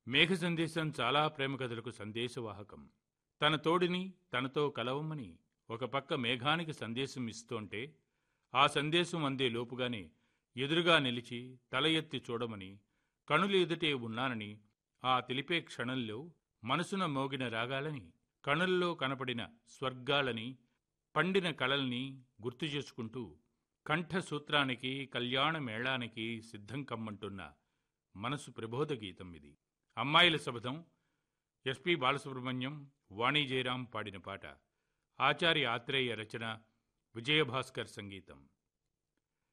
మేఘ సందేశం చాలా ప్రేమ కథలకు సందేశవాహకం తన తోడిని తనతో కలవమని ఒక పక్క మేఘానికి సందేశం ఇస్తోంటే ఆ సందేశం అందే లోపుగానే ఎదురుగా నిలిచి తల ఎత్తి చూడమని కనులు ఎదుటే ఉన్నానని ఆ తెలిపే క్షణంలో మనసున మోగిన రాగాలని కనుల్లో కనపడిన స్వర్గాలని పండిన కళల్ని గుర్తు చేసుకుంటూ కంఠ సూత్రానికి కళ్యాణ మేళానికి సిద్ధం కమ్మంటున్న మనసు ప్రబోధ గీతం ఇది అమ్మాయిల శబదం ఎస్పి బాలసుబ్రహ్మణ్యం వాణి జయరాం పాడిన పాట ఆచార్య ఆత్రేయ రచన విజయభాస్కర్ సంగీతం